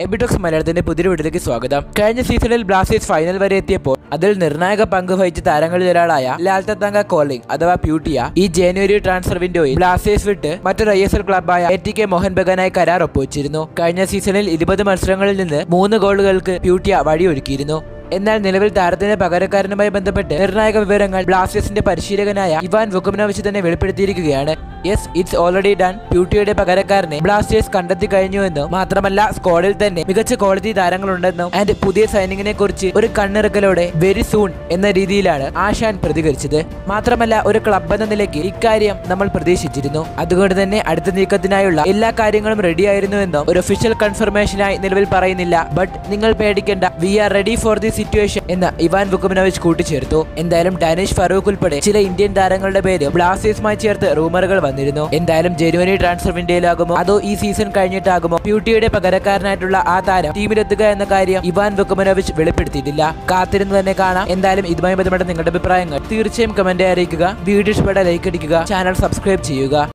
എബിടോക്സ് മലയാളത്തിന്റെ പുതിയ വീട്ടിലേക്ക് സ്വാഗതം കഴിഞ്ഞ സീസണിൽ ബ്ലാസ്റ്റേഴ്സ് ഫൈനൽ വരെ എത്തിയപ്പോൾ അതിൽ നിർണായക പങ്ക് വഹിച്ച താരങ്ങളിൽ ഒരാളായ ലാൽത്തത്തങ്ക കോളിംഗ് അഥവാ പ്യൂട്ടിയ ഈ ജനുവരി ട്രാൻസ്ഫർ വിൻഡോയിൽ ബ്ലാസ്റ്റേഴ്സ് വിട്ട് മറ്റൊരു ഐ എസ് എൽ ക്ലബായ എ ടി കെ മോഹൻ ബഗാനായി കരാർ ഒപ്പുവച്ചിരുന്നു കഴിഞ്ഞ സീസണിൽ ഇരുപത് മത്സരങ്ങളിൽ നിന്ന് മൂന്ന് ഗോളുകൾക്ക് പ്യൂട്ടിയ വഴിയൊരുക്കിയിരുന്നു എന്നാൽ നിലവിൽ താരത്തിന്റെ പകരക്കാരനുമായി ബന്ധപ്പെട്ട് നിർണായക വിവരങ്ങൾ ബ്ലാസ്റ്റേഴ്സിന്റെ പരിശീലകനായ ഇവാൻ വുക്കുമിനോവിച്ച് തന്നെ വെളിപ്പെടുത്തിയിരിക്കുകയാണ് യെസ് ഇറ്റ്സ് ഓൾറെഡി ഡൺ പ്യൂട്ടിയുടെ പകരക്കാരനെ ബ്ലാസ്റ്റേഴ്സ് കണ്ടെത്തി കഴിഞ്ഞുവെന്നും മാത്രമല്ല സ്ക്വാഡിൽ തന്നെ മികച്ച ക്വാളിറ്റി താരങ്ങളുണ്ടെന്നും ആൻഡ് പുതിയ സൈനിങ്ങിനെ കുറിച്ച് ഒരു കണ്ണിറുക്കലോടെ വെരി സൂൺ എന്ന രീതിയിലാണ് ആശാൻ പ്രതികരിച്ചത് മാത്രമല്ല ഒരു ക്ലബ് എന്ന നിലയ്ക്ക് ഇക്കാര്യം നമ്മൾ പ്രതീക്ഷിച്ചിരുന്നു അതുകൊണ്ട് തന്നെ അടുത്ത നീക്കത്തിനായുള്ള എല്ലാ കാര്യങ്ങളും റെഡിയായിരുന്നുവെന്നും ഒരു ഒഫീഷ്യൽ കൺഫർമേഷനായി നിലവിൽ പറയുന്നില്ല ബട്ട് നിങ്ങൾ പേടിക്കേണ്ട we are ready for the situation എന്ന് ഇവാൻ വുക്കുമിനോവിച്ച് കൂട്ടിച്ചേർത്തു എന്തായാലും ഡാനിഷ് ഫറൂഖ് ഉൾപ്പെടെ ചില ഇന്ത്യൻ താരങ്ങളുടെ പേര് ബ്ലാസ്റ്റേഴ്സുമായി ചേർത്ത് റൂമറുകൾ വന്നിരുന്നു എന്തായാലും ജനുവരി ട്രാൻസ്ഫർ വിൻഡോയിലാകുമോ അതോ ഈ സീസൺ കഴിഞ്ഞിട്ടാകുമോ പ്യൂട്ടിയുടെ പകരക്കാരനായിട്ടുള്ള ആ താരം ടീമിലെത്തുക എന്ന കാര്യം ഇവാൻ വുക്കുമിനോവിച്ച് വെളിപ്പെടുത്തിയിട്ടില്ല കാത്തിരുന്ന് തന്നെ കാണാം എന്തായാലും ഇതുമായി ബന്ധപ്പെട്ട നിങ്ങളുടെ അഭിപ്രായങ്ങൾ തീർച്ചയായും കമന്റ് അറിയിക്കുക വീഡിയോ ഇഷ്ടപ്പെട്ട ലൈക്ക് അടിക്കുക ചാനൽ സബ്സ്ക്രൈബ് ചെയ്യുക